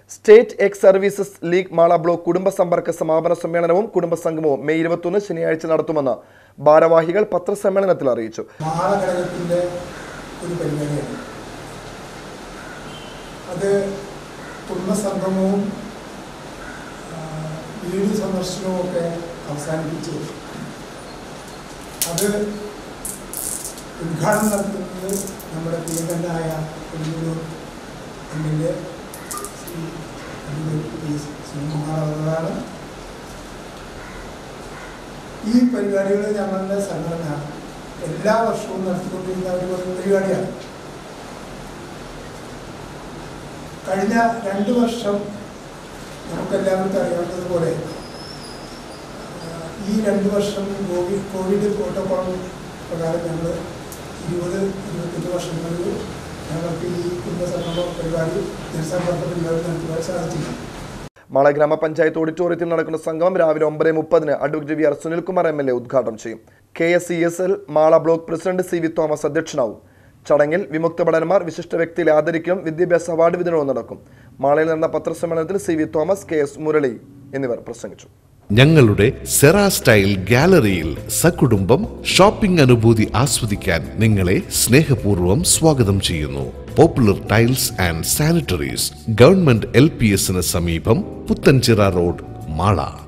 state ex services league Mala block കുടുംബ സമ്പർക്ക സമാപന സമ്മേളനവും കുടുംബസംഗമവും മെയ് ഇരുപത്തൊന്ന് ശനിയാഴ്ച നടത്തുമെന്ന് ഭാരവാഹികൾ പത്രസമ്മേളനത്തിൽ അറിയിച്ചു മാളഘടകത്തിൻ്റെ ഒരു പരിപാടിയാണ് അത് കുടുംബസംഗമവും ആ, വീട് സന്ദർശനവും ഒക്കെ അവസാനിപ്പിച്ച് അത് ഉദ്ഘാടനം നടത്തുന്നത് നമ്മുടെ പ്രിയങ്കരനായ Kodungallur M L A Shri Kodungallur P S Sunilkumar അവരാണ് ഈ പരിപാടികൾ ഞങ്ങളുടെ സംഘടന എല്ലാ വർഷവും നടത്തിക്കൊണ്ടിരുന്ന ഒരു പരിപാടിയാണ് കഴിഞ്ഞ രണ്ട് വർഷം നമുക്കെല്ലാവർക്കും അറിയാവുന്നതുപോലെ ആ, ഈ രണ്ട് വർഷം കോവിഡ് കോവിഡ് പ്രോട്ടോകോൾ പ്രകാരം ഞങ്ങൾ ഇരുപത് ഇരുപത്തെട്ട് വർഷങ്ങളിൽ ഞങ്ങൾക്ക് ഈ കുടുംബസംഗമ പരിപാടി ജനസമ്പർക്ക പരിപാടി നടത്തുവാൻ സാധിച്ചില്ല മാള ഗ്രാമപഞ്ചായത്ത് ഓഡിറ്റോറിയത്തിൽ നടക്കുന്ന സംഗമം രാവിലെ ഒമ്പത് മുപ്പതിന് advocate V R Sunilkumar M L A ഉദ്ഘാടനം ചെയ്യും K S C S L Mala block president C V Thomas അധ്യക്ഷനാവും ചടങ്ങിൽ വിമുക്ത ഭടന്മാർ വിശിഷ്ട വ്യക്തികളെ ആദരിക്കലും വിദ്യാഭ്യാസ അവാർഡ് വിതരണവും നടക്കും മാളയിൽ നടന്ന പത്രസമ്മേളനത്തിൽ C V Thomas K S Murali എന്നിവർ പ്രസംഗിച്ചു ഞങ്ങളുടെ സെറാ സ്റ്റൈൽ ഗാലറിയിൽ സകുടുംബം ഷോപ്പിംഗ് അനുഭൂതി ആസ്വദിക്കാൻ നിങ്ങളെ സ്നേഹപൂർവ്വം സ്വാഗതം ചെയ്യുന്നു popular tiles and sanitaries government L P എസിന് സമീപം പുത്തൻചിറ റോഡ് മാള